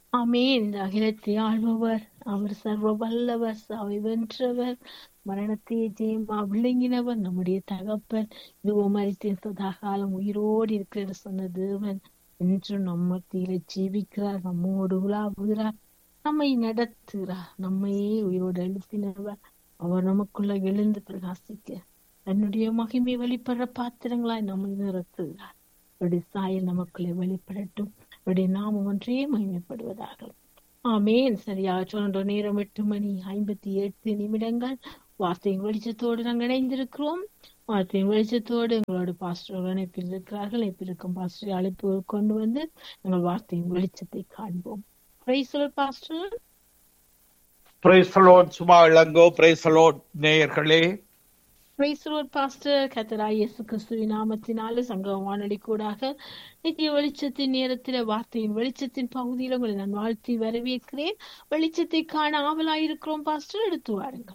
ஆமென் இந்த அகிலத்தை ஆள்பவர் அவர் சர்வ வல்லவர் சாவை வென்றவர் மரணத்தை ஜெயமா விளங்கினவர் நம்முடைய தகப்பன் இதுவோ மறித்தேன் சதா காலம் உயிரோடு இருக்கிற சொன்ன தேவன் என்றும் நம்ம மத்தியில ஜீவிக்கிறார் நம்மோடு உலாவுகிறார் நம்மை நடத்துகிறார் நம்மையே உயிரோடு எழுப்பினவர் அவர் நமக்குள்ள எழுந்து பிரகாசிக்க தன்னுடைய மகிமை வெளிப்படுற பாத்திரங்களாய் நம்மை நிறுத்துகிறார் அவருடைய சாயல் நமக்குள்ளே வெளிப்படட்டும் அவருடைய நாமம் ஒன்றே மகிமைப்படுவதாக ஆமேன் சரியாக சொல்ற நேரம் எட்டு மணி ஐம்பத்தி எட்டு நிமிடங்கள் வார்த்தையின் வெளிச்சத்தோடு நாங்கள் இணைந்திருக்கிறோம் வார்த்தையின் வெளிச்சத்தோடு எங்களோட பாஸ்டர்கள் இணைப்பில் இருக்கிறார்கள் இணைப்பிருக்கும் பாஸ்டரை அழைப்பு கொண்டு வந்து நாங்கள் வார்த்தையின் வெளிச்சத்தை காண்போம் பாஸ்டர் பிரைசலோட் சும்மா இளங்கோ பிரைசலோட் நேயர்களே பாஸ்டர் கத்தரா இயேசு கிறிஸ்துவின் நாமத்தினால சங்க வானொலி கூடாக நித்திய வெளிச்சத்தின் நேரத்தில வார்த்தையின் வெளிச்சத்தின் பகுதியில் உங்களை நான் வாழ்த்தி வரவேற்கிறேன் வெளிச்சத்தை காண ஆவலாயிருக்கிறோம் பாஸ்டர் எடுத்து வாருங்கள்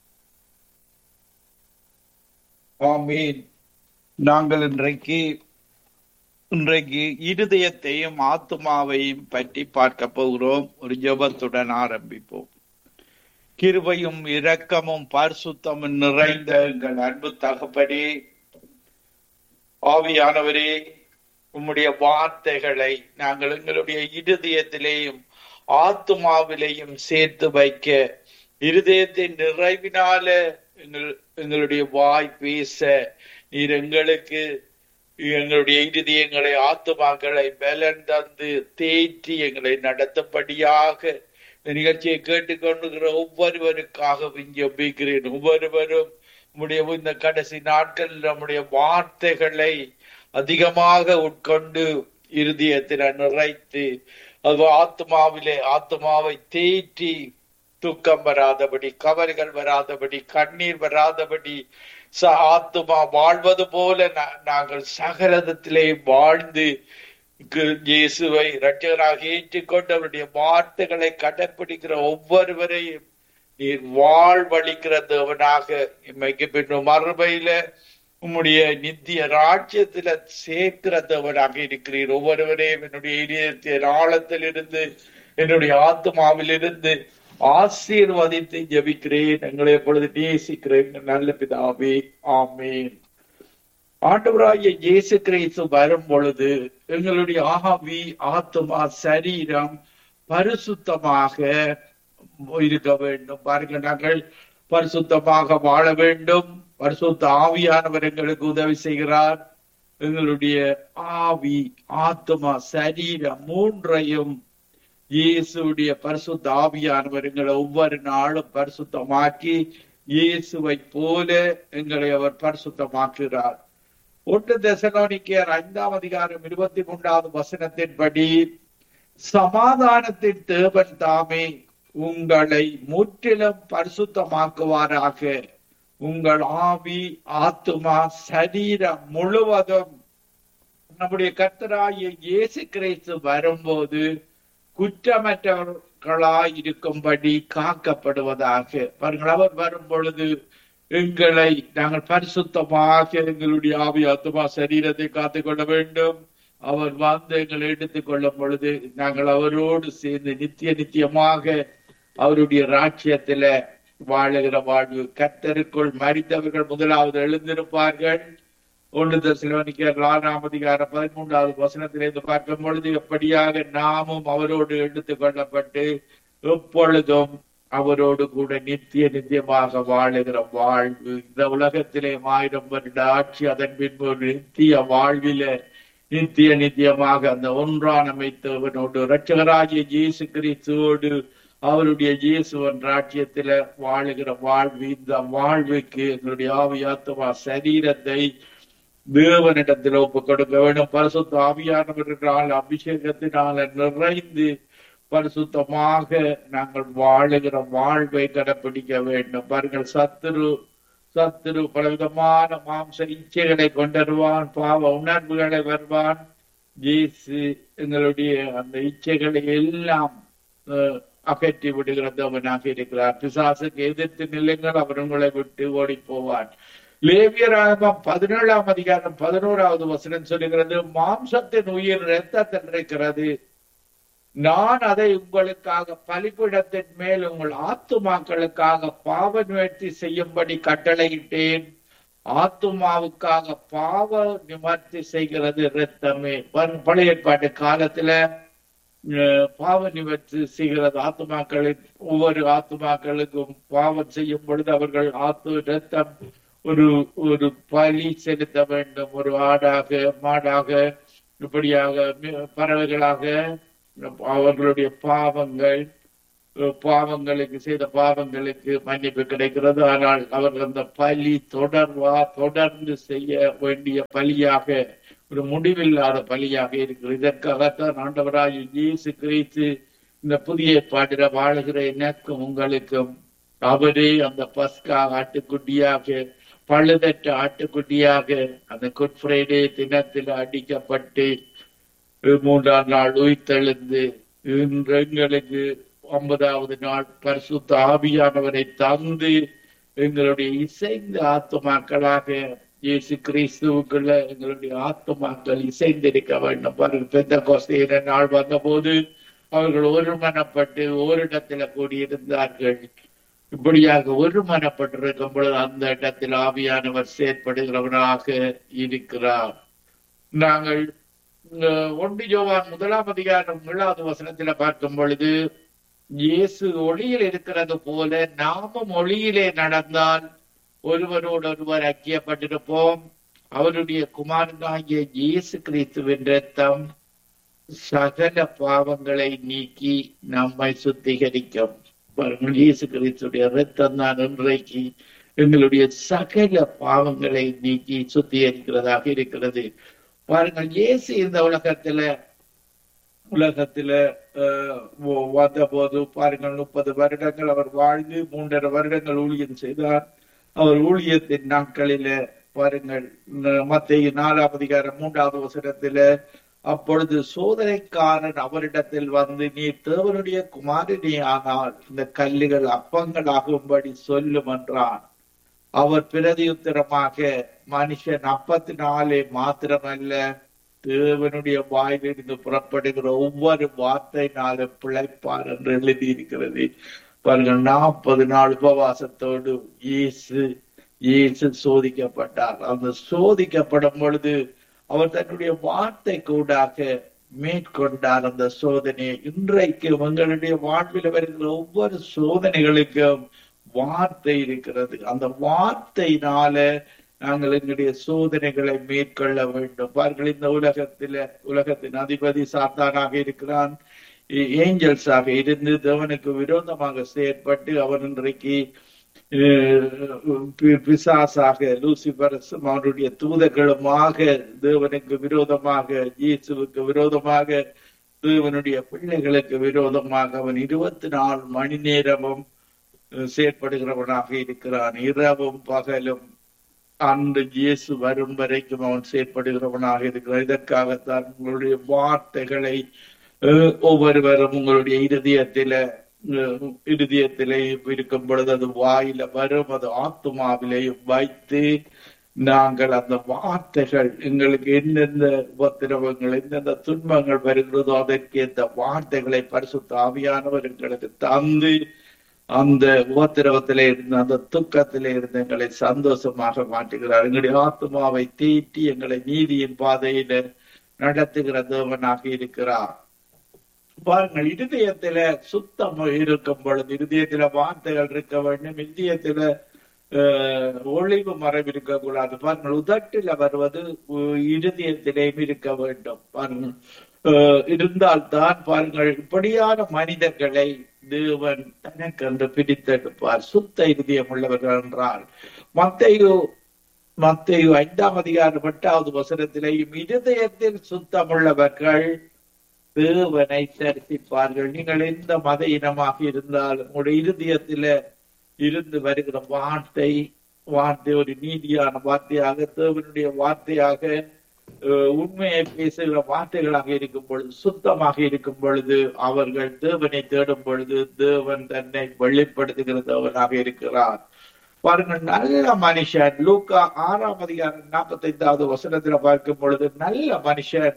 ஆமீன் நாங்கள் இன்றைக்கு இன்றைக்கு இருதயத்தையும் ஆத்மாவையும் பற்றி பார்க்க போகிறோம் ஒரு ஜெபத்துடன் ஆரம்பிப்போம் கிருபையும் இரக்கமும் பரிசுத்தமும் நிறைந்த எங்கள் அன்பு தகப்பனே ஆவியானவரே உம்முடைய வார்த்தைகளை நாங்கள் எங்களுடைய இருதயத்திலேயும் ஆத்மாவிலேயும் சேர்த்து வைக்க இருதயத்தின் நிறைவினால எங்கள் எங்களுடைய வாய் பேச நீர் எங்களுக்கு எங்களுடைய இருதயங்களை ஆத்மாக்களை பலன் தந்து தேற்றி எங்களை நடத்தபடியாக இந்த நிகழ்ச்சியை கேட்டுக்கொண்டிருக்கிற ஒவ்வொருவருக்காக ஜெபிக்கிறேன் ஒவ்வொருவரும் நம்முடைய இந்த கடைசி நாட்களில் நம்முடைய வார்த்தைகளை அதிகமாக உட்கொண்டு இருதயத்தில் நிறைத்து அது ஆத்மாவிலே ஆத்மாவை தேற்றி துக்கம் வராதபடி கவலைகள் வராதபடி கண்ணீர் வராதபடி ச ஆத்மா வாழ்வது போல நாங்கள் சகரதத்திலே வாழ்ந்து இயேசுவை இரட்சகராக ஏற்றுக்கொண்டு அவருடைய வார்த்தைகளை கடைப்பிடிக்கிற ஒவ்வொருவரையும் நீர் வாழ்வழிக்கிற தேவனாக இம்மைக்கு பின்னும் மறுபையில உம்முடைய நித்திய ராஜ்யத்துல சேர்க்கிற தேவனாக இருக்கிறீர் ஒவ்வொருவரையும் என்னுடைய இதயத்தின் ஆழத்தில் இருந்து என்னுடைய ஆத்மாவில் இருந்து ஆசீர்வதித்து ஜபிக்கிறேன் எங்களை எப்பொழுது நேசிக்கிறேன் நல்ல பிதாவே ஆமேன் ஆண்டவராகிய இயேசு கிறிஸ்து வரும் பொழுது எங்களுடைய ஆவி ஆத்மா சரீரம் பரிசுத்தமாக இருக்க வேண்டும் பாருங்க நாங்கள் பரிசுத்தமாக வாழ வேண்டும் பரிசுத்த ஆவியானவர் எங்களுக்கு உதவி செய்கிறார் எங்களுடைய ஆவி ஆத்மா சரீரம் மூன்றையும் இயேசுடைய பரிசுத்த ஆவியானவர் எங்களை ஒவ்வொரு நாளும் பரிசுத்தமாக்கி இயேசுவை போல எங்களை அவர் பரிசுத்தமாக்குகிறார் ஒன்று தெசலோனிக்கர் ஐந்தாம் அதிகாரம் இருபத்தி மூன்றாவது வசனத்தின்படி சமாதானத்தின் தேவன் தாமே உங்களை முற்றிலும் பரிசுத்தமாக்குவாராக உங்கள் ஆவி ஆத்துமா சரீரம் முழுவதும் நம்முடைய கர்த்தராகிய இயேசு கிறிஸ்து வரும்போது குற்றமற்றவர்களாய் இருக்கும்படி காக்கப்படுவதாக பாருங்கள் அவர் வரும் பொழுது எங்களை நாங்கள் பரிசுத்தமாக எங்களுடைய ஆவி ஆத்மா சரீரத்தை காத்துக்கொள்ள வேண்டும் அவர் வந்து எங்களை எடுத்துக் கொள்ளும் பொழுது நாங்கள் அவரோடு சேர்ந்து நித்திய நித்தியமாக அவருடைய ராட்சியத்தில வாழுகிற வாழ்வு கத்தருக்குள் மறித்தவர்கள் முதலாவது எழுந்திருப்பார்கள் ஒன்று தசிலவனிக்க ஆறாம் அதிகாரம் பதிமூன்றாவது வசனத்திலிருந்து பார்க்கும் பொழுது எப்படியாக நாமும் அவரோடு எடுத்துக் கொள்ளப்பட்டு எப்பொழுதும் அவரோடு கூட நித்திய நித்தியமாக வாழுகிற வாழ்வு இந்த உலகத்திலே ஆயிரம் வருட ஆட்சி அதன் பின்பு ஒரு நித்திய வாழ்வில நித்திய நித்தியமாக அந்த ஒன்றான் அமைத்தவனோடு இரட்சகராகிய இயேசு கிறிஸ்துவோடு அவருடைய இயேசுவன் ராஜ்யத்தில வாழுகிற வாழ்வு இந்த வாழ்வுக்கு எங்களுடைய ஆவியாத்துவா சரீரத்தை தேவனிடத்தில் ஒப்பு கொடுக்க வேண்டும் பரிசுத்த ஆவியானவர்களால் அபிஷேகத்தினால நிறைந்து பரிசுத்தமாக நாங்கள் வாழுகிற வாழ்வை கடைப்பிடிக்க வேண்டும் பாருங்கள் சத்துரு சத்துரு பலவிதமான மாம்ச இச்சைகளை கொண்டருவான் பாவ உணர்வுகளை வருவான் ஜேசு எங்களுடைய அந்த இச்சைகளை எல்லாம் அகற்றி விடுகிறதவனாக இருக்கிறார் பிசாசுக்கு எதிர்த்து நிலைங்கள் அவர் உங்களை விட்டு ஓடி போவான் லேவியராகமம் பதினேழாம் அதிகாரம் பதினோராவது வசனம் சொல்லுகிறது மாம்சத்தின் உயிர் ரத்தத்தில் இருக்கிறது நான் அதை உங்களுக்காக பலிபிடத்தின் மேல் உங்கள் ஆத்துமாக்களுக்காக பாவ நிவர்த்தி செய்யும்படி கட்டளையிட்டேன் ஆத்துமாவுக்காக பாவ நிவர்த்தி செய்கிறது இரத்தமே ப- பழைய ஏற்பாட்டு காலத்துல அஹ், பாவ நிவர்த்தி செய்கிறது ஆத்துமாக்களின் ஒவ்வொரு ஆத்துமாக்களுக்கும் பாவம் செய்யும் பொழுது அவர்கள் ஆத்து இரத்தம் ஒரு ஒரு பலி செலுத்த வேண்டும் ஒரு ஆடாக மாடாக இப்படியாக மி- பறவைகளாக அவர்களுடைய பாவங்கள் அஹ், பாவங்களுக்கு செய்த பாவங்களுக்கு மன்னிப்பு கிடைக்கிறது ஆனால் அவர்கள் அந்த பலி தொடர்வா தொடர்ந்து செய்ய வேண்டிய பலியாக ஒரு முடிவில்லாத பலியாக இருக்கிறது இதற்காகத்தான் ஆண்டவராய் இயேசு கிறிஸ்து இந்த புதிய ஏற்பாட்டில வாழுகிற எனக்கும் உங்களுக்கும் அவரே அந்த பஸ்கா ஆட்டுக்குட்டியாக பழுதற்ற ஆட்டுக்குட்டியாக அந்த குட் ஃப்ரைடே தினத்தில் அடிக்கப்பட்டு மூன்றாம் நாள் உயிர்த்தெழுந்து இன்று எங்களுக்கு ஒன்பதாவது நாள் பரிசுத்த ஆவியானவரை தந்து எங்களுடைய இசைந்த ஆத்துமாக்களாக இயேசு கிறிஸ்துவுக்குள்ள எங்களுடைய ஆத்துமாக்கள் இசைந்திருக்க வேண்டும் பாருங்க பெந்த கோஸ்தையின நாள் வந்தபோது அவர்கள் ஒருமனப்பட்டு ஓரிடத்துல கூடியிருந்தார்கள் இப்படியாக ஒருமனப்பட்டிருக்கும் பொழுது அந்த இடத்தில் ஆவியானவர் செயற்படுகிறவராக இருக்கிறார் நாங்கள் அஹ், ஒன்று யோவான் முதலாம் அதிகாரம் ஏழாவது வசனத்துல பார்க்கும் பொழுது இயேசு ஒளியில் இருக்கிறது போல நாமும் ஒளியிலே நடந்தால் ஒருவரோடு ஒருவர் ஐக்கியப்பட்டிருப்போம் அவருடைய குமாரனாகிய இயேசு கிறிஸ்துவின் ரத்தம் சகல பாவங்களை நீக்கி நம்மை சுத்திகரிக்கும் பாருங்கள் இயேசு கிறிஸ்துடைய ரத்தம் தான் இன்றைக்கு எங்களுடைய சகல பாவங்களை நீக்கி சுத்திகரிக்கிறதாக இருக்கிறது பாருங்கள் இயேசு இந்த உலகத்துல உலகத்துல அஹ், வ- வந்தபோது பாருங்கள் முப்பது வருடங்கள் அவர் வாழ்ந்து மூன்றரை வருடங்கள் ஊழியம் செய்தார் அவர் ஊழியத்தின் நாட்களில பாருங்கள் மத்திய நாலாம் அதிகாரம் மூன்றாவது வசனத்துல அப்பொழுது சோதனைக்காரன் அவரிடத்தில் வந்து நீ தேவனுடைய குமாரனே ஆனால் இந்த கல்லுகள் அப்பங்களாகும்படி சொல்லும் என்றான் அவர் பிரதியுத்தரமாக மனுஷன் அப்பத்தினாலே மாத்திரமல்ல தேவனுடைய வாயிலிருந்து புறப்படுகிற ஒவ்வொரு வார்த்தைனாலும் பிழைப்பார் என்று எழுதியிருக்கிறது பாருங்கள் நாற்பது நாள் உபவாசத்தோடு இயேசு இயேசு சோதிக்கப்பட்டார் அந்த சோதிக்கப்படும் பொழுது அவர் தன்னுடைய வார்த்தை கூடாக மேற்கொண்டார் அந்த சோதனையை இன்றைக்கு உங்களுடைய வாழ்வில் வருகிற ஒவ்வொரு சோதனைகளுக்கும் வார்த்தை இருக்கிறது அந்த வார்த்தையினால நாங்கள் எங்களுடைய சோதனைகளை மேற்கொள்ள வேண்டும் பாருங்கள் இந்த உலகத்தில உலகத்தின் அதிபதி சாத்தானாக இருக்கிறான் ஏஞ்சல்ஸாக இருந்து தேவனுக்கு விரோதமாக செயற்பட்டு அவன் இன்றைக்கு அஹ், பி- பிசாசாக லூசிபரசும் அவனுடைய தூதர்களுமாக தேவனுக்கு விரோதமாக இயேசுவுக்கு விரோதமாக தேவனுடைய பிள்ளைகளுக்கு விரோதமாக அவன் இருபத்தி நாலு மணி நேரமும் அஹ், செயற்படுகிறவனாக இருக்கிறான் இரவும் பகலும் அன்று இயேசு வரும் வரைக்கும் அவன் செயற்படுகிறவனாக இருக்கிறான் இதற்காகத்தான் உங்களுடைய வார்த்தைகளை அஹ், ஒவ்வொருவரும் உங்களுடைய இருதயத்தில அஹ், இருதயத்திலே இருக்கும் பொழுது அது வாயில வரும் அது ஆத்துமாவிலேயும் வைத்து நாங்கள் அந்த வார்த்தைகள் எங்களுக்கு எந்தெந்த உபத்திரவங்கள் எந்தெந்த துன்பங்கள் வருகிறதோ அதற்கு இந்த வார்த்தைகளை பரிசுத்த ஆவியானவர் எங்களுக்கு தந்து அந்த உபத்திரவத்திலே இருந்து அந்த துக்கத்திலே இருந்து எங்களை சந்தோஷமாக மாற்றுகிறார் எங்களுடைய ஆத்மாவை தீட்டி எங்களை நீதியின் பாதையில நடத்துகிற தேவனாக இருக்கிறார் பாருங்கள் இருதயத்தில சுத்தம் இருக்கும் பொழுது இருதயத்தில வார்த்தைகள் இருக்க வேண்டும் இருதயத்தில அஹ், ஒளிவு மறைவு இருக்கக்கூடாது பாருங்கள் உதட்டில வருவது உ- இருதயத்திலேயும் இருக்க வேண்டும் பாருங்கள் அஹ், இருந்தால்தான் பாருங்கள் இப்படியான மனிதர்களை தேவன் தனக்கென்று பிரித்தெடுப்பார் சுத்த இருதயம் உள்ளவர்கள் என்றால் மத்தையோ மத்தையோ ஐந்தாம் அதிகாரம் எட்டாவது வசனத்திலேயும் இருதயத்தில் சுத்தமுள்ளவர்கள் தேவனை தரிசிப்பார்கள் நீங்கள் எந்த மத இனமாக இருந்தாலும் உங்களுடைய இருதயத்தில இருந்து வருகிற வார்த்தை வார்த்தை ஒரு நீதியான வார்த்தையாக தேவனுடைய வார்த்தையாக அஹ், உண்மையை பேசுகிற வார்த்தைகளாக இருக்கும் பொழுது சுத்தமாக இருக்கும் பொழுது அவர்கள் தேவனை தேடும் பொழுது தேவன் தன்னை வெளிப்படுத்துகிற தேவனாக இருக்கிறார் பாருங்கள் நல்ல மனுஷன் லூக்கா ஆறாம் அதிகாரம் நாற்பத்தி ஐந்தாவது வசனத்துல பார்க்கும் பொழுது நல்ல மனுஷன்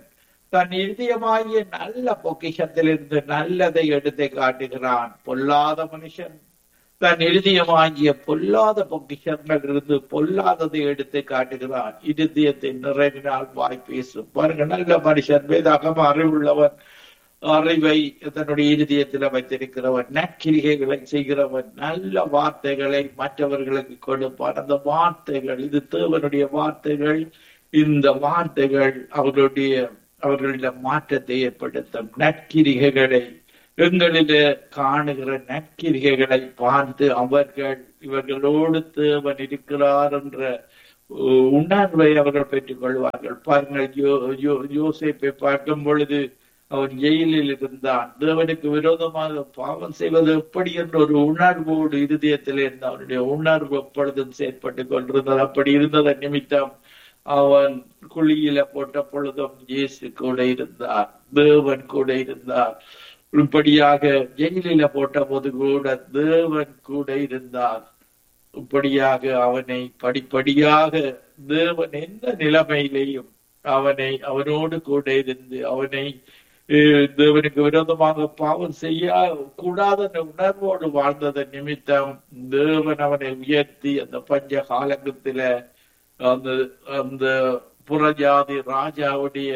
தன் இருதயமாகிய நல்ல பொக்கிஷத்திலிருந்து நல்லதை எடுத்து காட்டுகிறான் பொல்லாத மனுஷன் தன் இருதயமாகிய பொல்லாத பொக்கிஷங்கள் இருந்து பொல்லாததை எடுத்து காட்டுகிறான் இருதயத்தின் நிறைவினால் வாய் பேசும் பாருங்க நல்ல மனுஷன் வேதாகம் அறிவுள்ளவன் அறிவை தன்னுடைய இருதயத்தில் வைத்திருக்கிறவன் நற்கிரிகைகளை செய்கிறவன் நல்ல வார்த்தைகளை மற்றவர்களுக்கு கொடுப்பான் அந்த வார்த்தைகள் இது தேவனுடைய வார்த்தைகள் இந்த வார்த்தைகள் அவர்களுடைய அவர்களுடைய மாற்றத்தை ஏற்படுத்தும் நற்கிரிகைகளை எங்களிலே காணுகிற நற்கிரிகைகளை பார்த்து அவர்கள் இவர்களோடு தேவன் இருக்கிறார் என்ற உ- உணர்வை அவர்கள் பெற்றுக் கொள்வார்கள் பாருங்கள் யோ- யோ- யோசேப்பை பார்க்கும் பொழுது அவன் ஜெயிலில் இருந்தான் தேவனுக்கு விரோதமாக பாவம் செய்வது எப்படி என்ற ஒரு உணர்வோடு இருதயத்தில் இருந்த அவனுடைய உணர்வு எப்பொழுதும் செயற்பட்டுக் கொண்டிருந்தது அப்படி இருந்ததன் நிமித்தம் அவன் குழியில போட்ட பொழுதும் இயேசு கூட இருந்தார் தேவன் கூட இருந்தார் இப்படியாக ஜெயிலில போட்ட போது கூட தேவன் கூட இருந்தார் இப்படியாக அவனை படிப்படியாக தேவன் எந்த நிலைமையிலையும் அவனை அவனோடு கூட இருந்து அவனை அஹ், தேவனுக்கு விரோதமாக பாவம் செய்ய கூடாத அந்த உணர்வோடு வாழ்ந்ததன் நிமித்தம் தேவன் அவனை உயர்த்தி அந்த பஞ்ச காலகத்தில அந்த அந்த புறஜாதி ராஜாவுடைய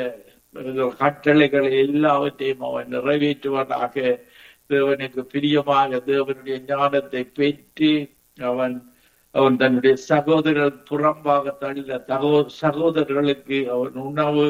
கட்டளைகளை எல்லாவற்றையும் அவன் நிறைவேற்றுவதாக தேவனுக்கு பிரியமாக தேவனுடைய ஞானத்தை பெற்று அவன் அவன் தன்னுடைய சகோதரர் புறம்பாக தள்ள தகோ சகோதரர்களுக்கு அவன் உணவு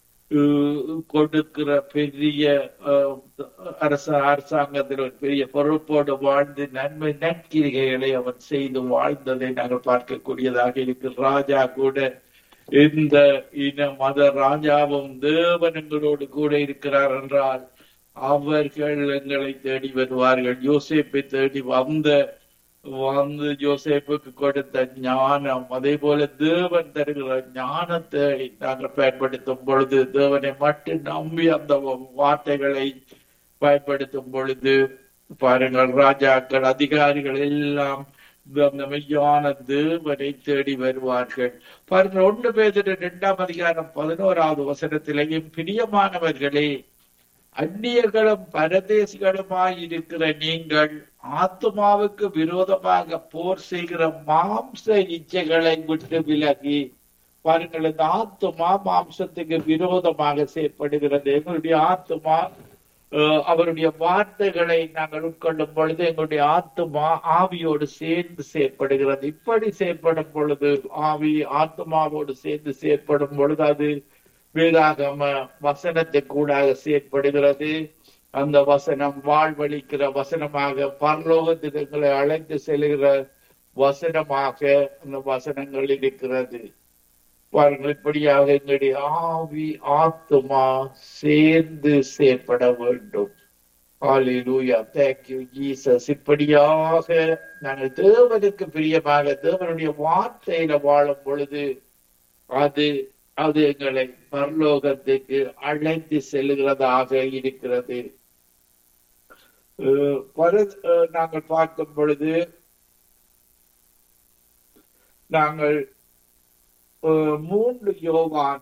அஹ், கொடுக்கிற பெரிய அஹ், அரச அரசாங்கத்தில் ஒரு பெரிய பொறுப்போடு வாழ்ந்து நன்மை நற்கிரிகைகளை அவன் செய்து வாழ்ந்ததை நாங்கள் பார்க்கக்கூடியதாக இருக்கு ராஜா கூட இந்த இன மத ராஜாவும் தேவன் எங்களோடு கூட இருக்கிறார் என்றால் அவர்கள் எங்களை தேடி வருவார்கள் யோசேப்பை தேடி வந்த வந்து யோசேப்புக்கு கொடுத்த ஞானம் அதே போல தேவன் தருகிற ஞானத்தை நாங்கள் பயன்படுத்தும் பொழுது தேவனை மட்டும் நம்பி அந்த வார்த்தைகளை பயன்படுத்தும் பொழுது பாருங்கள் ராஜாக்கள் அதிகாரிகள் எல்லாம் அந்த மெய்யான தேவனை தேடி வருவார்கள் பாருங்கள் ஒன்று பேர் இரண்டாம் அதிகாரம் பதினோராவது வசனத்திலேயும் பிரியமானவர்களே அந்நியர்களும் பரதேசிகளுமாய் இருக்கிற நீங்கள் ஆத்மாவுக்கு விரோதமாக போர் செய்கிற மாம்ச இச்சைகளை விட்டு விலகி பாருங்கள் இந்த ஆத்மா மாம்சத்துக்கு விரோதமாக செயற்படுகிறது எங்களுடைய ஆத்மா அஹ், அவருடைய வார்த்தைகளை நாங்கள் உட்கொள்ளும் பொழுது எங்களுடைய ஆத்மா ஆவியோடு சேர்ந்து செயற்படுகிறது இப்படி செயற்படும் பொழுது ஆவி ஆத்மாவோடு சேர்ந்து செயற்படும் பொழுது அது வேதாகம வசனத்தை கூடாக செயற்படுகிறது அந்த வசனம் வாழ்வழிக்கிற வசனமாக பரலோகத்துக்கு எங்களை அழைத்து செல்கிற வசனமாக அந்த வசனங்கள் இருக்கிறது பாருங்கள் இப்படியாக எங்களுடைய ஆவி ஆத்மா சேர்ந்து செயற்பட வேண்டும் Hallelujah. Thank you, Jesus. இப்படியாக நாங்கள் தேவனுக்கு பிரியமாக தேவனுடைய வார்த்தையில வாழும் பொழுது அது அது எங்களை பரலோகத்துக்கு அழைத்து செல்கிறதாக இருக்கிறது அஹ் பர- அஹ் நாங்கள் பார்க்கும் பொழுது நாங்கள் அஹ் மூன்று யோவான்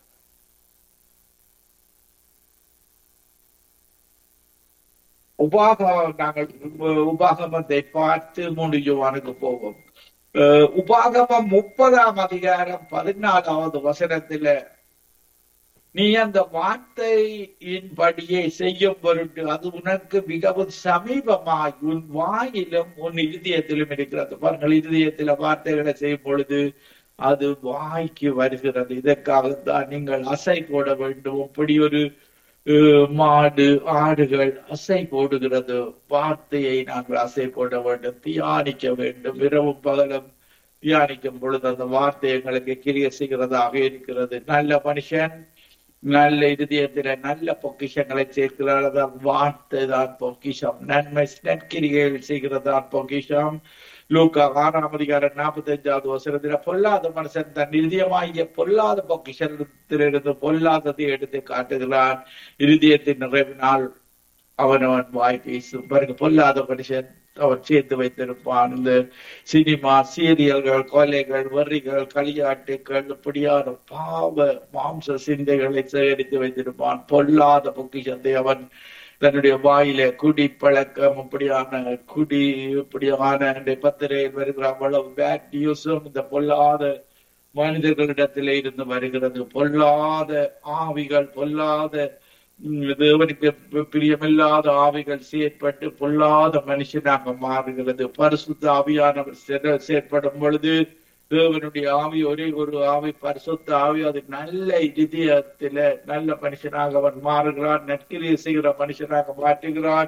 உபாகம் நாங்கள் உ- உபாகமத்தை பார்த்து மூன்று யோவானுக்கு போவோம் அஹ் உபாகமம் முப்பதாம் அதிகாரம் பதினாலாவது வசனத்துல நீ அந்த வார்த்தையின் படியை செய்யும் பொருட்டு அது உனக்கு மிகவும் சமீபமாய் உன் வாயிலும் உன் இருதயத்திலும் இருக்கிறது பாருங்கள் இருதயத்தில வார்த்தைகளை செய்யும் பொழுது அது வாய்க்கு வருகிறது இதற்காகத்தான் நீங்கள் அசை போட வேண்டும் இப்படி ஒரு அஹ், மாடு ஆடுகள் அசை போடுகிறது வார்த்தையை நாங்கள் அசை போட வேண்டும் தியானிக்க வேண்டும் இரவும் பகலும் தியானிக்கும் பொழுது அந்த வார்த்தை எங்களுக்கு கிரிய செய்கிறதாக இருக்கிறது நல்ல மனுஷன் நல்ல இருதயத்தில நல்ல பொக்கிஷங்களை சேர்க்கிறார் அதான் வார்த்தை தான் பொக்கிஷம் நன்மை நற்கிரிகைகள் செய்கிறதான் பொக்கிஷம் லூக்கா ஆறாம் அதிகாரம் நாற்பத்தி அஞ்சாவது வசனத்துல பொல்லாத மனுஷன் தன் இருதயமாகிய பொல்லாத பொக்கிஷத்திலிருந்து பொல்லாததை எடுத்து காட்டுகிறான் இருதயத்தின் நிறைவினால் அவனவன் வாய் பேசும் பாருங்க பொல்லாத மனுஷன் அவர் சேர்த்து வைத்திருப்பான் இந்த சினிமா சீரியல்கள் கொலைகள் வரிகள் களியாட்டுகள் இப்படியான பாவ மாம்ச சிந்தைகளை சேகரித்து வைத்திருப்பான் பொல்லாத பொக்கிஷத்தை அவன் தன்னுடைய வாயில குடி பழக்கம் இப்படியான குடி இப்படியான பத்திரையில் வருகிற அவ்வளவு பேட் நியூஸும் இந்த பொல்லாத மனிதர்களிடத்திலே இருந்து வருகிறது பொல்லாத ஆவிகள் பொல்லாத உம், தேவனுக்கு பி- பிரியமில்லாத ஆவிகள் செயற்பட்டு பொல்லாத மனுஷனாக மாறுகிறது பரிசுத்த ஆவியானவர் செர- செயற்படும் பொழுது தேவனுடைய ஆவி ஒரே ஒரு ஆவி பரிசுத்த ஆவி அது நல்ல இதயத்தில நல்ல மனுஷனாக அவன் மாறுகிறான் நற்கிரியை செய்கிற மனுஷனாக மாற்றுகிறான்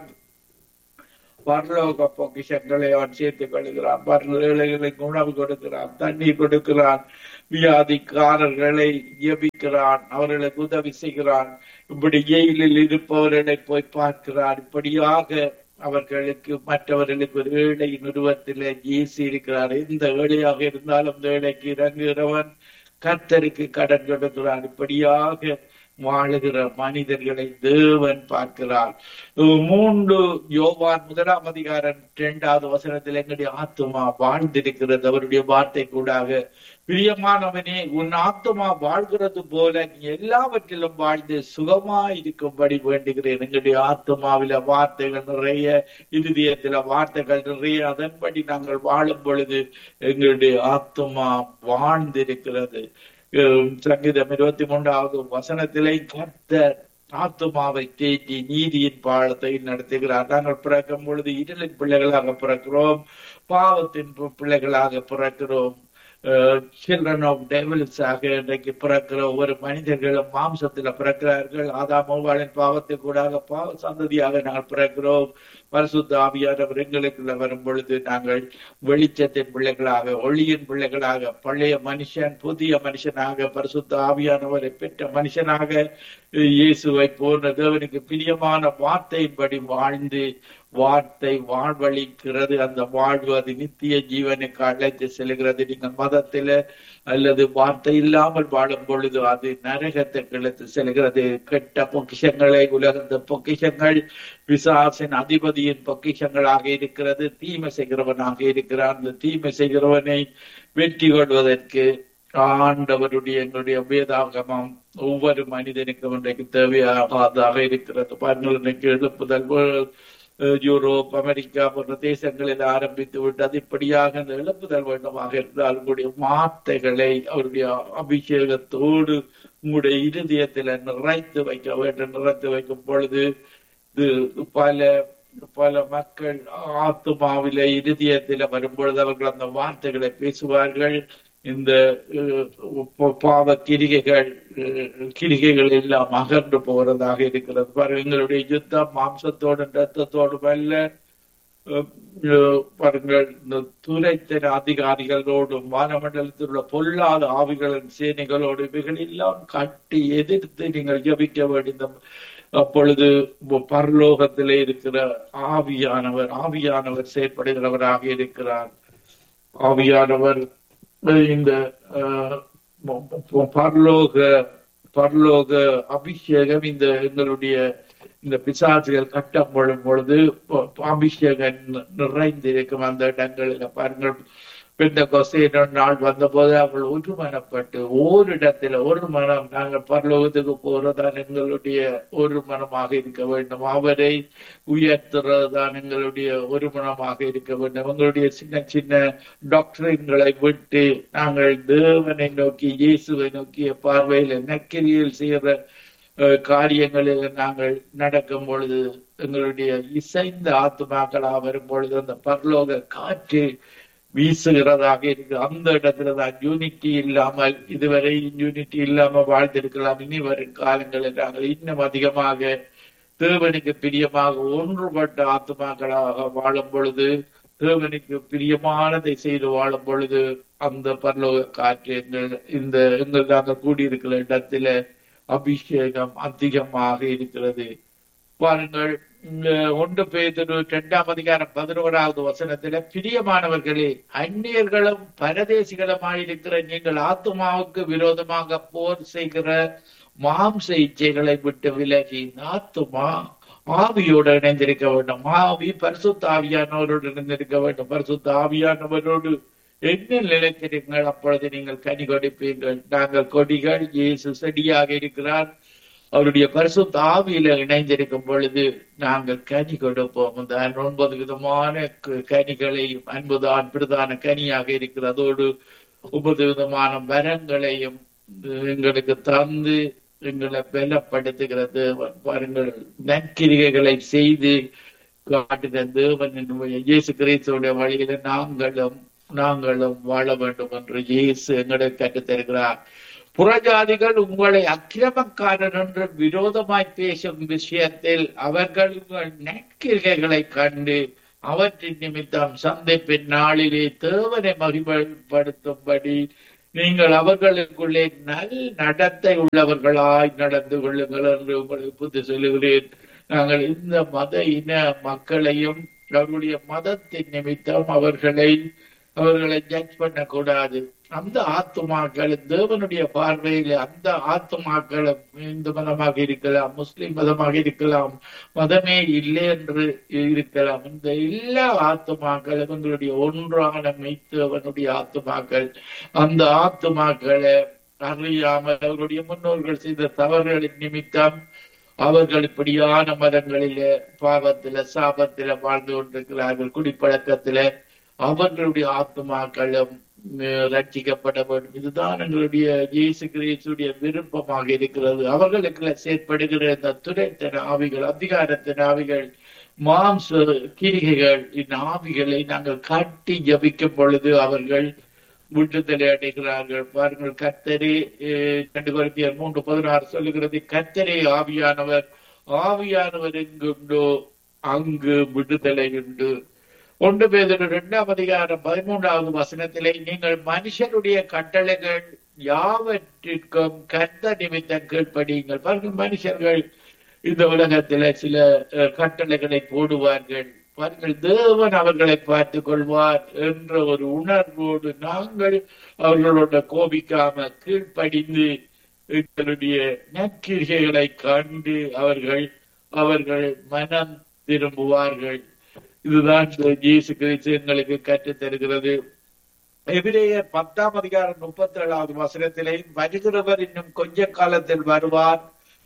பரலோக பொக்கிஷங்களை அவன் சேர்த்துக் கொள்கிறான் பரலோகளுக்கு உணவு கொடுக்கிறான் தண்ணீர் கொடுக்கிறான் வியாதிக்காரர்களை ஜெபிக்கிறான் அவர்களுக்கு உதவி செய்கிறான் இப்படி ஜெயிலில் இருப்பவர்களை போய் பார்க்கிறான் இப்படியாக அவர்களுக்கு மற்றவர்களுக்கு ஒரு ஏழையின் உருவத்திலே இயேசு இருக்கிறார் எந்த ஏழையாக இருந்தாலும் அந்த ஏழைக்கு இறங்குகிறவன் கர்த்தருக்கு கடன் கொடுக்கிறான் இப்படியாக வாழுகிற மனிதர்களை தேவன் பார்க்கிறார் மூன்று யோவான் முதலாம் அதிகாரம் இரண்டாவது வசனத்தில் எங்களுடைய ஆத்துமா வாழ்ந்திருக்கிறது அவருடைய வார்த்தை கூடாக பிரியமானவனே உன் ஆத்துமா வாழ்கிறது போல நீ எல்லாவற்றிலும் வாழ்ந்து சுகமா இருக்கும்படி வேண்டுகிறேன் எங்களுடைய ஆத்துமாவில வார்த்தைகள் நிறைய இருதயத்தில வார்த்தைகள் நிறைய அதன்படி நாங்கள் வாழும் பொழுது எங்களுடைய ஆத்துமா வாழ்ந்திருக்கிறது அஹ் சங்கீதம் இருபத்தி மூன்றாவது வசனத்திலே கர்த்தர் ஆத்துமாவை தேற்றி நீதியின் பாலத்தை நடத்துகிறார் நாங்கள் பிறக்கும் பொழுது இருளின் பிள்ளைகளாக பிறக்கிறோம் பாவத்தின் பி- பிள்ளைகளாக பிறக்கிறோம் சில்ட்ரன் ஆஃப் டெவில்ஸ் ஆக இன்றைக்கு பிறக்கிற ஒவ்வொரு மனிதர்களும் மாம்சத்துல பிறக்கிறார்கள் ஆதாம் மோவாளின் பாவத்தை கூடாக பாவ சந்ததியாக நாங்கள் பிறக்கிறோம் பரிசுத்த ஆவியானவர் எங்களுக்குள்ள வரும் பொழுது நாங்கள் வெளிச்சத்தின் பிள்ளைகளாக ஒளியின் பிள்ளைகளாக பழைய மனுஷன் புதிய மனுஷனாக பரிசுத்த ஆவியானவரை பெற்ற மனுஷனாக இயேசுவை போன்ற தேவனுக்கு பிரியமான வார்த்தையின்படி வாழ்ந்து வார்த்தை வாழ்வழிக்கிறது அந்த வாழ்வு அது நித்திய ஜீவனுக்கு அழைத்து செல்கிறது நீங்கள் மதத்தில அல்லது வார்த்தை இல்லாமல் வாழும் பொழுது அது நரகத்துக்கு இழுத்து செல்கிறது கெட்ட பொக்கிஷங்களை உலகந்த பொக்கிஷங்கள் பிசாசின் அதிபதியின் பொக்கிஷங்களாக இருக்கிறது தீமை செய்கிறவனாக இருக்கிறான் அந்த தீமை செய்கிறவனை வெற்றி கொள்வதற்கு ஆண்டவருடைய எங்களுடைய வேதாகமம் ஒவ்வொரு மனிதனுக்கும் இன்றைக்கு தேவையானதாக இருக்கிறது பாருங்கள் இன்றைக்கு எழுப்புதல் அஹ் யூரோப் அமெரிக்கா போன்ற தேசங்களில் ஆரம்பித்து விட்டது இப்படியாக இந்த எழுப்புதல் வேண்டுமாக இருந்தால் உங்களுடைய வார்த்தைகளை அவருடைய அபிஷேகத்தோடு உங்களுடைய இருதயத்தில் நிறைத்து வைக்க வேண்டும் நிறைத்து வைக்கும் பொழுது இது பல பல மக்கள் ஆத்துமாவில இருதயத்தில வரும்பொழுது அவர்கள் அந்த வார்த்தைகளை பேசுவார்கள் இந்த அஹ், பாவ கிரிகைகள் அஹ், கிரிகைகள் எல்லாம் அகன்று போறதாக இருக்கிறது பாருங்க எங்களுடைய யுத்தம் மாம்சத்தோடும் ரத்தத்தோடும் அல்ல அஹ், அஹ், பாருங்கள் இந்த துரைத்தின அதிகாரிகளோடும் வானமண்டலத்தில் உள்ள பொல்லாத ஆவிகளின் சேனைகளோடு இவைகள் எல்லாம் கட்டி எதிர்த்து நீங்கள் ஜபிக்க வேண்டிய அப்பொழுது பரலோகத்திலே இருக்கிற ஆவியானவர் ஆவியானவர் செயற்படுகிறவராக இருக்கிறார் ஆவியானவர் இந்த அஹ், பரலோக பரலோக அபிஷேகம் இந்த எங்களுடைய இந்த பிசாசுகள் கட்டப்படும் பொழுது ப- அபிஷேகம் நி- நிறைந்திருக்கும் அந்த இடங்களில் பாருங்கள் பிந்த கொசையின நாள் வந்தபோது அவர்கள் ஒருமனப்பட்டு ஓரிடத்துல ஒரு மனம் நாங்கள் பரலோகத்துக்கு போறதான் எங்களுடைய ஒரு மனமாக இருக்க வேண்டும் அவரை உயர்த்துறதுதான் எங்களுடைய ஒரு மனமாக இருக்க வேண்டும் எங்களுடைய சின்ன சின்ன டாக்டரின்களை விட்டு நாங்கள் தேவனை நோக்கி இயேசுவை நோக்கிய பார்வையில் நெக்கிரியில் செய்கிற அஹ், காரியங்களில் நாங்கள் நடக்கும் பொழுது எங்களுடைய இசைந்த ஆத்மாக்களாக வரும் பொழுது அந்த பரலோக காற்று வீசுகிறதாக இருக்கு அந்த இடத்துல தான் யூனிட்டி இல்லாமல் இதுவரை யூனிட்டி இல்லாம வாழ்ந்திருக்கலாம் இனி வரும் காலங்களில் நாங்கள் இன்னும் அதிகமாக தேவனுக்கு பிரியமாக ஒன்றுபட்ட ஆத்மாக்களாக வாழும் பொழுது தேவனுக்கு பிரியமானதை செய்து வாழும் பொழுது அந்த பரலோக காற்று எங்கள் இந்த எங்கள் நாங்கள் கூடியிருக்கிற இடத்துல அபிஷேகம் அதிகமாக இருக்கிறது பாருங்கள் இந்த ஒன்று பேதொரு இரண்டாம் அதிகாரம் பதினோராவது வசனத்தில பிரியமானவர்களே அந்நியர்களும் பரதேசிகளுமாயிருக்கிற நீங்கள் ஆத்துமாவுக்கு விரோதமாக போர் செய்கிற மாம்ச இச்சைகளை விட்டு விலகி ஆத்துமா ஆவியோடு இணைந்திருக்க வேண்டும் ஆவி பரிசுத்த ஆவியானவரோடு இணைந்திருக்க வேண்டும் பரிசுத்த ஆவியானவரோடு என்ன நிலைத்திருங்கள் அப்பொழுது நீங்கள் கனி கொடுப்பீர்கள் நாங்கள் கொடிகள் இயேசு செடியாக இருக்கிறார் அவருடைய பரிசுத்த ஆவியில இணைந்திருக்கும் பொழுது நாங்கள் கனி கொடுப்போம் இந்த ஒன்பது விதமான க- கனிகளையும் அன்புதான் பிரதான கனியாக இருக்கிறதோடு ஒன்பது விதமான வரங்களையும் எங்களுக்கு தந்து எங்களை பலப்படுத்துகிறது பாருங்கள் நற்கிரிகைகளை செய்து காட்டுகிற தேவன் என்னுடைய இயேசு கிறிஸ்துடைய வழியில நாங்களும் நாங்களும் வாழ வேண்டும் என்று இயேசு எங்களுக்கு கற்றுத் தருகிறார் புறஜாதிகள் உங்களை அக்கிரமக்காரர் என்று விரோதமாய் பேசும் விஷயத்தில் அவர்கள் உங்கள் நற்கிரிகைகளை கண்டு அவற்றின் நிமித்தம் சந்திப்பின் நாளிலே தேவனை மகிமைப்படுத்தும்படி நீங்கள் அவர்களுக்குள்ளே நல் நடத்தை உள்ளவர்களாய் நடந்து கொள்ளுங்கள் என்று உங்களுக்கு புத்தி சொல்லுகிறேன் நாங்கள் இந்த மத இன மக்களையும் அவருடைய மதத்தின் நிமித்தம் அவர்களை அவர்களை ஜட்ஜ் பண்ணக்கூடாது அந்த ஆத்துமாக்கள் தேவனுடைய பார்வையில் அந்த ஆத்துமாக்களும் இந்து மதமாக இருக்கலாம் முஸ்லிம் மதமாக இருக்கலாம் மதமே இல்லை என்று இருக்கலாம் இந்த எல்லா ஆத்துமாக்களும் எங்களுடைய ஒன்றான மெய்த்தவனுடைய ஆத்துமாக்கள் அந்த ஆத்துமாக்களை அறியாமல் அவருடைய முன்னோர்கள் செய்த தவறுகளின் நிமித்தம் அவர்கள் இப்படியான மதங்களில பாவத்தில சாபத்தில வாழ்ந்து கொண்டிருக்கிறார்கள் குடிப்பழக்கத்தில அவர்களுடைய ஆத்மாக்களும் அஹ், ரட்சிக்கப்பட வேண்டும் இதுதான் எங்களுடைய இயேசு கிறிஸ்துடைய விருப்பமாக இருக்கிறது அவர்களுக்கு செயற்படுகிற இந்த துரைத்தன ஆவிகள் அதிகாரத்தின் ஆவிகள் மாம்ச கிரிகைகள் இந்த ஆவிகளை நாங்கள் கட்டி ஜபிக்கும் பொழுது அவர்கள் விடுதலை அடைகிறார்கள் பாருங்கள் கத்தரே அஹ், ரெண்டு குழந்தையர் மூன்று பதினாறு சொல்லுகிறது கத்தரே ஆவியானவர் ஆவியானவர் எங்குண்டோ அங்கு விடுதலை உண்டு ஒன்று பேதர் இரண்டாம் அதிகாரம் பதிமூன்றாவது வசனத்திலே நீங்கள் மனுஷருடைய கட்டளைகள் யாவற்றிற்கும் கர்த்த நிமித்தம் கீழ்ப்படியுங்கள் பாருங்கள் மனுஷர்கள் இந்த உலகத்தில சில அஹ், கட்டளைகளை போடுவார்கள் பாருங்கள் தேவன் அவர்களை பார்த்துக் கொள்வார் என்ற ஒரு உணர்வோடு நாங்கள் அவர்களோட கோபிக்காம கீழ்ப்படிந்து எங்களுடைய நற்கிரிகைகளை கண்டு அவர்கள் அவர்கள் மனம் திரும்புவார்கள் இதுதான் இந்த இயேசு கிறிஸ்து எங்களுக்கு கற்றுத் தருகிறது எபிரேயர் பத்தாம் அதிகாரம் முப்பத்தி ஏழாவது வசனத்திலே வருகிறவர் இன்னும் கொஞ்ச காலத்தில் வருவார்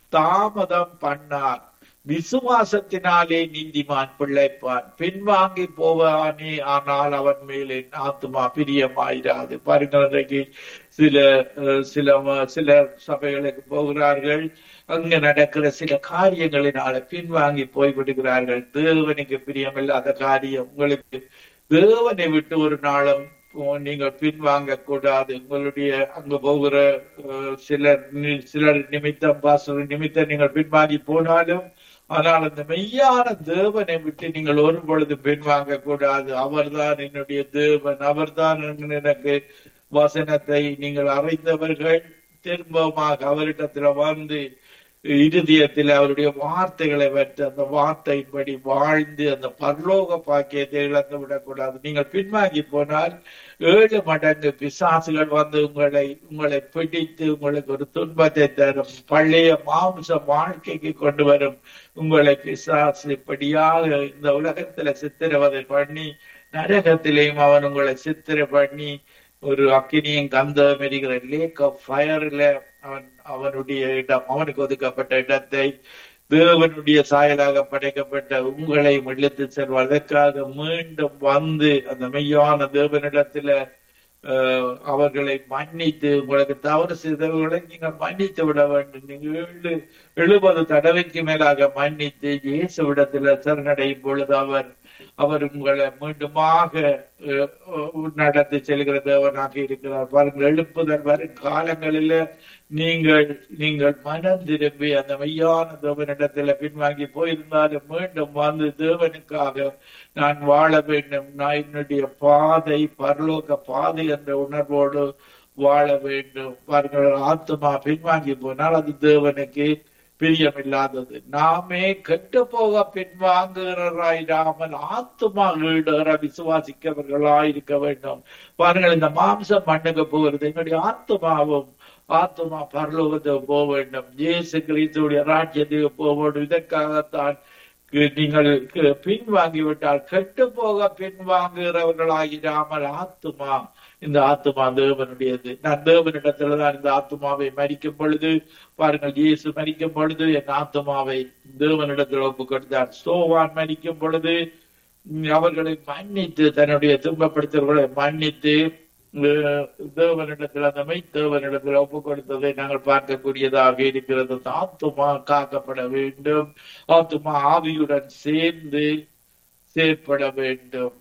தாமதம் பண்ணார் விசுவாசத்தினாலே நீதிமான் பிள்ளைப்பான் பின்வாங்கி போவானே ஆனால் அவன் மேலே ஆத்துமா பிரியமாயிராது பாருங்கள் இன்றைக்கு சில அஹ், சில ம- சில சபைகளுக்கு போகிறார்கள் அங்க நடக்கிற சில காரியங்களினால பின்வாங்கி போய்விடுகிறார்கள் தேவனுக்கு பிரியமில்லாத காரியம் உங்களுக்கு தேவனை விட்டு ஒரு நாளும் உ- நீங்கள் பின்வாங்க கூடாது உங்களுடைய அங்க போகிற அஹ், சிலர் நி- சிலர் நிமித்தம் பாச நிமித்தம் நீங்கள் பின்வாங்கி போனாலும் ஆனால் அந்த மெய்யான தேவனை விட்டு நீங்கள் ஒரு பொழுது பின்வாங்க கூடாது அவர்தான் என்னுடைய தேவன் அவர்தான் எனக்கு வசனத்தை நீங்கள் அறிந்தவர்கள் திரும்பமாக அவரிடத்துல வந்து இருதயத்தில் அவருடைய வார்த்தைகளை வைத்து அந்த வார்த்தையின்படி வாழ்ந்து அந்த பரலோக பாக்கியத்தை இழந்து விடக்கூடாது நீங்கள் பின்வாங்கி போனால் ஏழு மடங்கு பிசாசுகள் வந்து உங்களை உங்களை பிடித்து உங்களுக்கு ஒரு துன்பத்தை தரும் பழைய மாம்ச வாழ்க்கைக்கு கொண்டு வரும் உங்களை பிசாசு இப்படியாக இந்த உலகத்துல சித்திரவதை பண்ணி நரகத்திலேயும் அவன் உங்களை சித்திரை பண்ணி ஒரு அக்கினியும் கந்தம் எரிகிற லேக் ஆஃப் ஃபயர்ல அவன் அவனுடைய இடம் அவனுக்கு ஒதுக்கப்பட்ட இடத்தை தேவனுடைய சாயலாக படைக்கப்பட்ட உங்களை இழுத்து செல்வார் அதற்காக மீண்டும் வந்து அந்த மெய்யான தேவனிடத்துல அஹ், அவர்களை மன்னித்து உங்களுக்கு தவறு செய்தவர்களை நீங்கள் மன்னித்து விட வேண்டும் நீங்க ஏழு எழுபது தடவைக்கு மேலாக மன்னித்து இயேசுவிடத்துல சரணடையும் பொழுது அவர் அவர் உங்களை மீண்டுமாக அஹ், அஹ், நடத்தி செல்கிற தேவனாக இருக்கிறார் பாருங்கள் எழுப்புதல் வரும் காலங்களில நீங்கள் நீங்கள் மனம் திரும்பி அந்த மெய்யான தேவனிடத்துல பின்வாங்கி போயிருந்தாலும் மீண்டும் வந்து தேவனுக்காக நான் வாழ வேண்டும் நான் என்னுடைய பாதை பரலோக பாதை என்ற உணர்வோடு வாழ வேண்டும் பாருங்கள் ஆத்மா பின்வாங்கி போனால் அது தேவனுக்கு பிரியமில்லாதது நாமே கெட்டு போக பின்வாங்குகிறாராயிராமல் ஆத்மா ஈடுகிற விசுவாசிக்கவர்களாய் இருக்க வேண்டும் பாருங்கள் இந்த மாம்சம் மண்ணுக்கு போகிறது எங்களுடைய ஆத்மாவும் ஆத்மா பரலோகத்துக்கு போக வேண்டும் இயேசு கிறிஸ்துடைய ராஜ்யத்துக்கு போக வேண்டும் இதற்காகத்தான் நீங்கள் பின்வாங்கிவிட்டால் கெட்டு போக பின்வாங்குகிறவர்களாகிராமல் ஆத்துமா இந்த ஆத்துமா தேவனுடையது நான் தேவனிடத்துலதான் இந்த ஆத்துமாவை மறிக்கும் பொழுது பாருங்கள் இயேசு மறிக்கும் பொழுது என் ஆத்துமாவை தேவனிடத்தில் ஒப்பு கொடுத்தார் சோவான் மறிக்கும் பொழுது அவர்களை மன்னித்து தன்னுடைய துன்பப்படுத்தவர்களை மன்னித்து தேவனிடத்தில் அந்த மெய் தேவனிடத்தில் ஒப்பு கொடுத்ததை நாங்கள் பார்க்கக்கூடியதாக இருக்கிறது ஆத்துமா காக்கப்பட வேண்டும் ஆத்துமா ஆவியுடன் சேர்ந்து செயற்பட வேண்டும்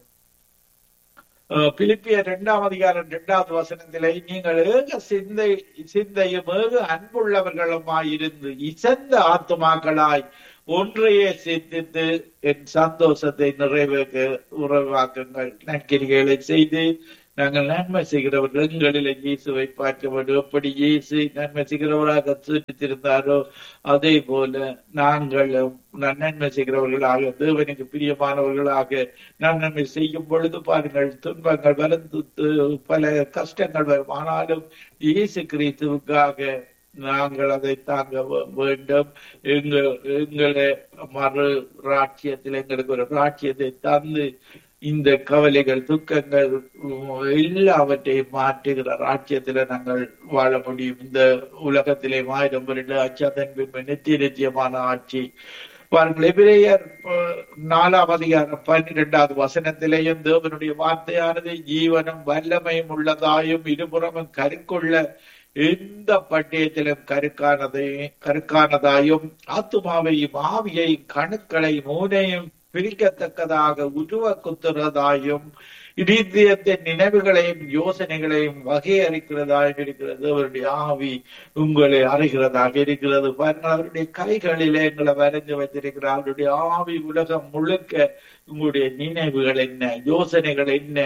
பிலிப்பிய இரண்டாம் அதிகாரம் இரண்டாவது வசனத்திலே நீங்கள் ஏக சிந்தை சிந்தையும் ஏக அன்புள்ளவர்களுமாயிருந்து இசந்த ஆத்துமாக்களாய் ஒன்றையே சிந்தித்து என் சந்தோஷத்தை நிறைவேற்ற உறவாக்குங்கள் நற்கிரிகளை செய்து நாங்கள் நன்மை செய்கிறவர்கள் எங்களில் இயேசுவை பார்க்க வேண்டும் எப்படி இயேசு நன்மை செய்கிறவராக சூழ்த்திருந்தாரோ அதே போல நாங்களும் நன்மை செய்கிறவர்களாக தேவனுக்கு பிரியமானவர்களாக நான் நன்மை செய்யும் பொழுது பாருங்கள் துன்பங்கள் வளர்ந்து பல கஷ்டங்கள் வரும் ஆனாலும் இயேசு கிறிஸ்துவுக்காக நாங்கள் அதை தாங்க வேண்டும் எங்கள் எங்களை மறு ராட்சியத்தில் எங்களுக்கு ஒரு ராட்சியத்தை தந்து இந்த கவலைகள் துக்கங்கள் எல்லாவற்றையும் மாற்றுகிற ராட்சியத்துல நாங்கள் வாழ முடியும் இந்த உலகத்திலே ஆயிரம் வருட அச்சதன் நித்திய நித்தியமான ஆட்சி பாருங்கள் எபிரேயர் நாலாம் அதிகாரம் பன்னிரெண்டாவது வசனத்திலேயும் தேவனுடைய வார்த்தையானது ஜீவனும் வல்லமையும் உள்ளதாயும் இருபுறமும் கருக்குள்ள எந்த பட்டயத்திலும் கருக்கானதையும் கருக்கானதாயும் ஆத்துமாவையும் ஆவியையும் கணுக்களை மூனையும் பிரிக்கத்தக்கதாக உருவ குத்துறதாயும் இதயத்தின் நினைவுகளையும் யோசனைகளையும் வகையறிக்கிறதாயும் இருக்கிறது அவருடைய ஆவி உங்களை அறிகிறதாக இருக்கிறது பாருங்கள் அவருடைய கைகளிலே எங்களை வரைந்து வைத்திருக்கிறார் அவருடைய ஆவி உலகம் முழுக்க உங்களுடைய நினைவுகள் என்ன யோசனைகள் என்ன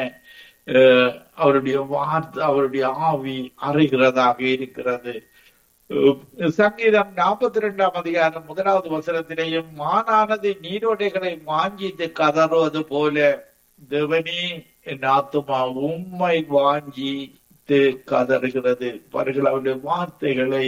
அவருடைய வார்த்தை அவருடைய ஆவி அறிகிறதாக இருக்கிறது சங்கீதம் நாற்பத்தி ரெண்டாம் அதிகாரம் முதலாவது வசனத்திலேயும் மானானது நீரோடைகளை வாங்கிட்டு கதறுவது போல தேவனே என் ஆத்துமா உண்மை வாங்கி கதறுகிறது பாருங்கள் அவருடைய வார்த்தைகளை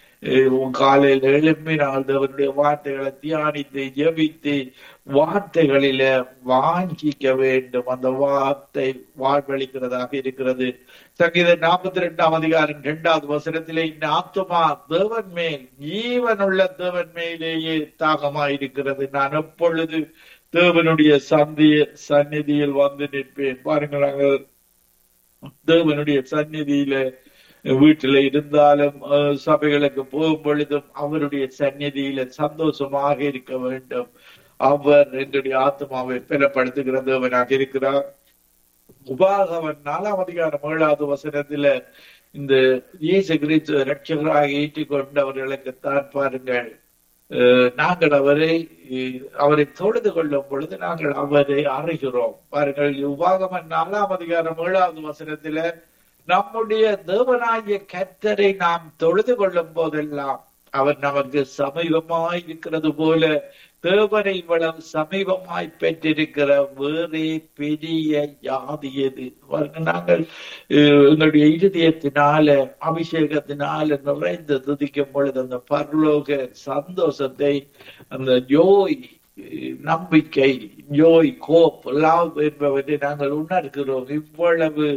காலையில் எழுப்பி நாங்கள் தேவனுடைய வார்த்தைகளை தியானித்து ஜபித்து வார்த்தைகளில வாஞ்சிக்க வேண்டும் அந்த வார்த்தை வாழ்வழிக்கிறதாக இருக்கிறது சங்கீத நாற்பத்தி ரெண்டாம் அதிகாரம் இரண்டாவது வசனத்திலே இந்த ஆத்துமா தேவன் மேல் ஜீவனுள்ள தேவன் மேலேயே தாகமாயிருக்கிறது நான் எப்பொழுது தேவனுடைய சந்திய சந்நிதியில் வந்து நிற்பேன் பாருங்கள் நாங்கள் தேவனுடைய சந்நிதியில வீட்டில இருந்தாலும் சபைகளுக்கு போகும் பொழுதும் அவருடைய சந்நிதியில சந்தோஷமாக இருக்க வேண்டும் அவர் என்னுடைய ஆத்மாவை பெறப்படுத்துகிற தேவனாக இருக்கிறார் உபாகவன் நாலாம் அதிகாரம் ஏழாவது வசனத்துல இந்த இயேசு கிறிஸ்து ரட்சகராக ஏற்றுக்கொண்டவர்களுக்கு தான் பாருங்கள் நாங்கள் அவரை அவரை தொழுது கொள்ளும் பொழுது நாங்கள் அவரை அறிகிறோம் பாருங்கள் உபாகமன் நாலாம் அதிகாரம் ஏழாவது வசனத்துல நம்முடைய தேவனாகிய கத்தரை நாம் தொழுது கொள்ளும் போதெல்லாம் அவர் நமக்கு சமீபமாய் இருக்கிறது போல தேவனை இவ்வளவு சமீபமாய் பெற்றிருக்கிற வேறே பெரிய யாதி எது நாங்கள் எங்களுடைய இருதயத்தினால அபிஷேகத்தினால நிறைந்து துதிக்கும் பொழுது அந்த பரலோக சந்தோஷத்தை அந்த ஜோய் நம்பிக்கை ஜோய் கோப் லவ் என்பவற்றை நாங்கள் உணர்கிறோம் இவ்வளவு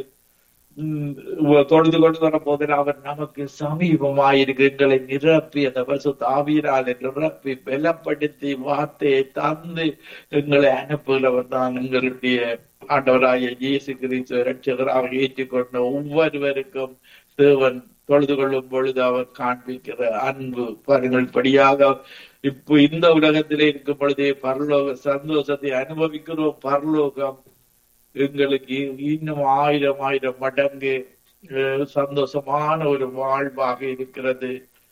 தொழுது கொண்டு வர போதில் அவர் நமக்கு சமீபமாயிருக்கு எங்களை நிரப்பி அந்த பரிசுத்த ஆவியரால் நிரப்பி பலப்படுத்தி வார்த்தையை தந்து எங்களை அனுப்புகிறவர் தான் எங்களுடைய ஆண்டவராய இயேசு கிறிஸ்து ரட்சகராக ஏற்றுக்கொண்ட ஒவ்வொருவருக்கும் தேவன் தொழுது கொள்ளும் பொழுது அவர் காண்பிக்கிற அன்பு பாருங்கள் படியாக இப்போ இந்த உலகத்திலே இருக்கும் பொழுதே பரலோக சந்தோஷத்தை அனுபவிக்கிறோம் பரலோகம் எங்களுக்கு இன்னும் ஆயிரம் ஆயிரம் மடங்கு சந்தோஷமான ஒரு வாழ்வாக இருக்கிறது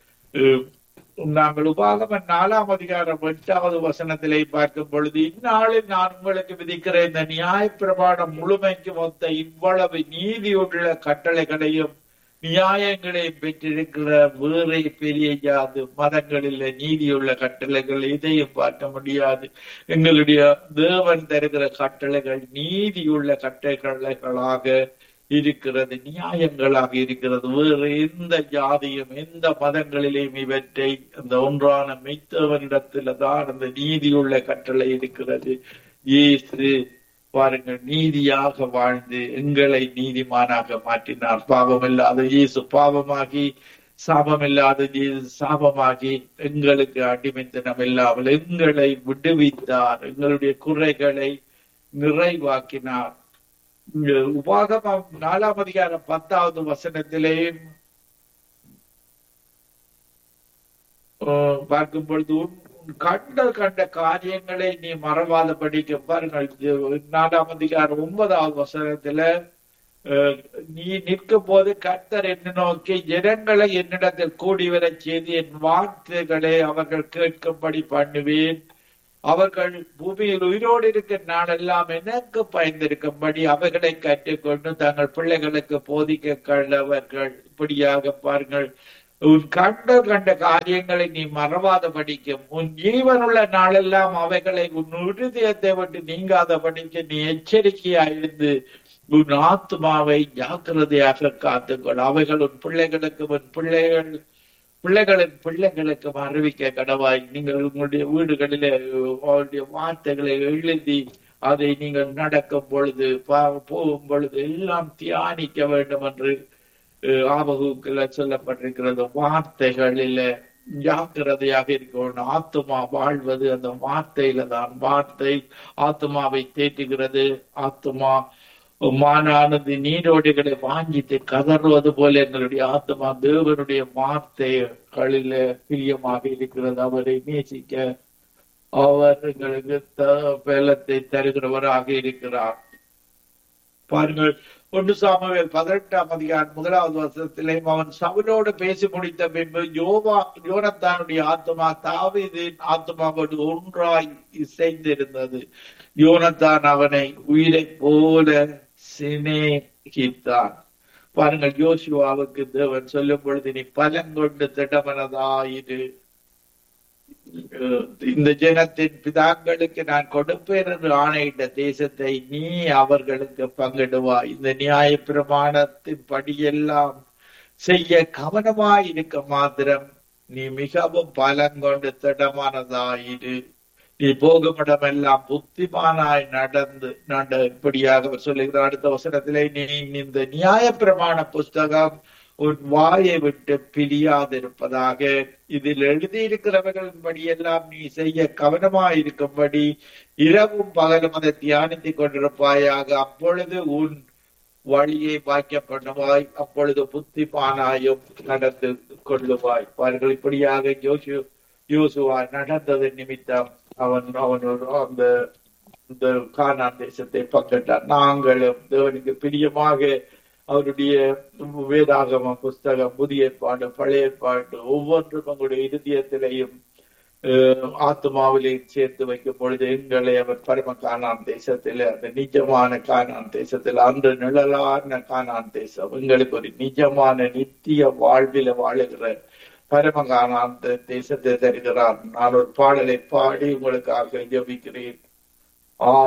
நாங்கள் உபாகம நாலாம் அதிகாரம் எட்டாவது வசனத்திலே பார்க்கும் பொழுது இந்நாளில் நான் உங்களுக்கு விதிக்கிற இந்த நியாய பிரமாணம் முழுமைக்கு மொத்த இவ்வளவு நீதியுள்ள கட்டளைகளையும் நியாயங்களை பெற்றிருக்கிற வேறே பெரிய யாது மதங்களில் நீதியுள்ள கட்டளைகள் இதையும் பார்க்க முடியாது எங்களுடைய தேவன் தருகிற கட்டளைகள் நீதியுள்ள கட்டளைகளாக இருக்கிறது நியாயங்களாக இருக்கிறது வேறு எந்த ஜாதியும் எந்த மதங்களிலேயும் இவற்றை அந்த ஒன்றான மெய்த்தவனிடத்துல தான் அந்த நீதியுள்ள கட்டளை இருக்கிறது இயேசு பாருங்கள் நீதியாக வாழ்ந்து எங்களை நீதிமானாக மாற்றினார் பாவம் இல்லாத இயேசு பாவமாகி சாபம் இல்லாத இயேசு சாபமாகி எங்களுக்கு அடிமைத்தனம் இல்லாமல் எங்களை விடுவித்தார் எங்களுடைய குறைகளை நிறைவாக்கினார் இங்க உபாகமம் நாலாம் அதிகாரம் பத்தாவது வசனத்திலே அஹ், பார்க்கும் பொழுது உன் உன் கண்ட கண்ட காரியங்களை நீ மறவாத படிக்க பாருங்கள் இது நாலாம் அதிகாரம் ஒன்பதாவது வசனத்துல அஹ், நீ நிற்கும் போது கர்த்தர் என்ன நோக்கி ஜனங்களை என்னிடத்தில் கூடி வரச் செய்து என் வார்த்தைகளை அவர்கள் கேட்கும்படி பண்ணுவேன் அவர்கள் பூமியில் உயிரோடு இருக்கிற நாளெல்லாம் எனக்கு பயந்திருக்கும்படி அவைகளை கற்றுக்கொண்டு தங்கள் பிள்ளைகளுக்கு போதிக்க கண்டவர்கள் இப்படியாக பாருங்கள் உன் கண்ட கண்ட காரியங்களை நீ மறவாத படிக்கும் உன் ஜீவனுள்ள நாளெல்லாம் அவைகளை உன் இருதயத்தை விட்டு நீங்காத படிக்க நீ எச்சரிக்கையா இருந்து உன் ஆத்மாவை ஜாக்கிரதையாக காத்துக்கொள் அவைகள் உன் பிள்ளைகளுக்கு உன் பிள்ளைகள் பிள்ளைகளின் பிள்ளைகளுக்கு அறிவிக்க கடவாய் நீங்கள் உங்களுடைய வீடுகளிலே அவருடைய வார்த்தைகளை எழுதி அதை நீங்கள் நடக்கும் பொழுது பா- போகும் பொழுது எல்லாம் தியானிக்க வேண்டும் என்று அஹ், ஆபகுல சொல்லப்பட்டிருக்கிறது வார்த்தைகளில ஜாக்கிரதையாக இருக்கணும் ஆத்மா வாழ்வது அந்த வார்த்தையில தான் வார்த்தை ஆத்மாவை தேற்றுகிறது ஆத்மா மானானது நீரோடைகளை வாங்கிட்டு கதறுவது போல எங்களுடைய ஆத்மா தேவனுடைய வார்த்தைகளில பிரியமாக இருக்கிறது அவரை நேசிக்க அவர் எங்களுக்கு த- பலத்தை தருகிறவராக இருக்கிறார் பாருங்கள் ஒன்று சாமுவேல் பதினெட்டாம் அதிகாரம் முதலாவது வருஷத்திலேயும் அவன் சவுலோடு பேசி முடித்த பின்பு யோவா யோனத்தானுடைய ஆத்மா தாவீதின் ஆத்மாவோடு ஒன்றாய் இசைந்திருந்தது யோனத்தான் அவனை உயிரைப் போல சிநேகித்தான் பாருங்கள் யோசுவாவுக்கு தேவன் சொல்லும் பொழுது நீ பலங்கொண்டு திடமனதாயிரு அஹ் இந்த ஜனத்தின் பிதாக்களுக்கு நான் கொடுப்பேன் என்று ஆணையிட்ட தேசத்தை நீ அவர்களுக்கு பங்கிடுவாய் இந்த நியாய பிரமாணத்தின் படியெல்லாம் செய்ய கவனமாய் இருக்க மாத்திரம் நீ மிகவும் பலங்கொண்டு திடமானதாயிரு நீ போகும் இடமெல்லாம் புத்திமானாய் நடந்து நட இப்படியாக அவர் சொல்லுகிறார் அடுத்த வசனத்திலே நீ இந்த நியாய பிரமாண புஸ்தகம் உன் வாயை விட்டு பிரியாதிருப்பதாக இதில் எழுதியிருக்கிறவர்களின்படி எல்லாம் நீ செய்ய கவனமாயிருக்கும்படி இரவும் பகலும் அதை தியானித்துக் கொண்டிருப்பாயாக அப்பொழுது உன் வழியை வாய்க்கப்படுவாய் அப்பொழுது புத்திமானாயும் நடந்து கொள்ளுவாய் பாருங்கள் இப்படியாக யோசு யோசுவா நடந்தது நிமித்தம் அவன் அவன் ஒரு அந்த இந்த கானான் தேசத்தை பங்கிட்டார் நாங்களும் தேவனுக்கு பிரியமாக அவருடைய வேதாகம புஸ்தகம் புதிய ஏற்பாடு பழைய ஏற்பாடு ஒவ்வொன்றும் உங்களுடைய இருதயத்திலையும் அஹ், ஆத்மாவிலையும் சேர்த்து வைக்கும் பொழுது எங்களை அவர் பரம கானான் தேசத்தில அந்த நிஜமான கானான் தேசத்தில் அன்று நிழலான கானான் தேசம் எங்களுக்கு ஒரு நிஜமான நித்திய வாழ்வில வாழுகிற பரம கானான் தேசத்தை தருகிறார் நான் ஒரு பாடலை பாடி உங்களுக்காக ஜெபிக்கிறேன் ஆ